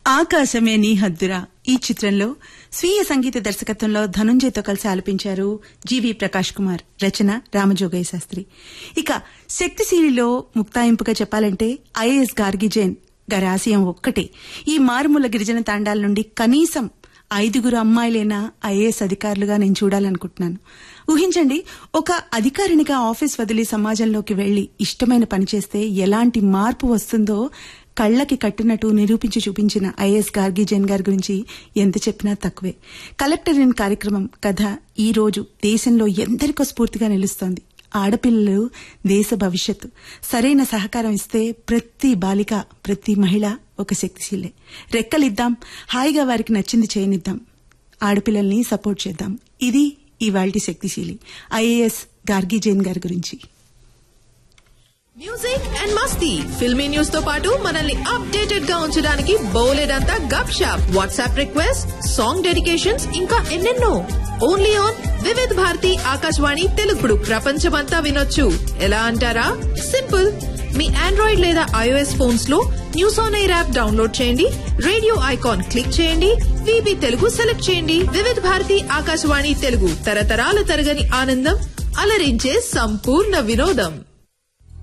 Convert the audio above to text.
ఆకాశమే నీ హద్దురా ఈ చిత్రంలో స్వీయ సంగీత దర్శకత్వంలో ధనుంజయ్తో కలిసి ఆలపించారు జీవి ప్రకాష్ కుమార్ రచన రామజోగయ్య శాస్త్రి ఇక శక్తిశీలిలో ముక్తాయింపుగా చెప్పాలంటే ఐఏఎస్ గార్గి జైన్ గారి ఆశయం ఒక్కటే ఈ మారుమూల గిరిజన తాండాల నుండి కనీసం ఐదుగురు అమ్మాయిలైనా ఐఏఎస్ అధికారులుగా నేను చూడాలనుకుంటున్నాను ఊహించండి ఒక అధికారినిగా ఆఫీస్ వదిలి సమాజంలోకి వెళ్లి ఇష్టమైన పని చేస్తే ఎలాంటి మార్పు వస్తుందో కళ్ళకి కట్టినట్టు నిరూపించి చూపించిన ఐఏఎస్ గార్గి జైన్ గారి గురించి ఎంత చెప్పినా తక్కువే కలెక్టర్ ఇన్ కార్యక్రమం కథ ఈ రోజు దేశంలో ఎందరికో స్ఫూర్తిగా నిలుస్తోంది ఆడపిల్లలు దేశ భవిష్యత్తు సరైన సహకారం ఇస్తే ప్రతి బాలిక ప్రతి మహిళ ఒక శక్తిశీలే రెక్కలిద్దాం హాయిగా వారికి నచ్చింది చేయనిద్దాం ఆడపిల్లల్ని సపోర్ట్ చేద్దాం ఇది ఇవాల్టి శక్తిశీలి ఐఏఎస్ గార్గి జైన్ గారి గురించి మ్యూజిక్ అండ్ మస్తీ ఫిల్మీ న్యూస్ తో పాటు మనల్ని అప్డేటెడ్ గా ఉంచడానికి బోలెడంతా Gupshup WhatsApp request song dedications ఇంకా ఎన్నెన్నో ఓన్లీ ఆన్ వివిధ్ భారతి ఆకాశవాణి తెలుగుడు ప్రపంచమంతా వినొచ్చు ఎలా అంటారా సింపుల్ మీ ఆండ్రాయిడ్ లేదా ఐఓఎస్ ఫోన్స్ లో news on air app download చేయండి రేడియో ఐకాన్ క్లిక్ చేయండి విబి తెలుగు సెలెక్ట్ చేయండి వివిధ్ భారతి ఆకాశవాణి తెలుగు తరతరాల తరగని ఆనందం అలరించే సంపూర్ణ వినోదం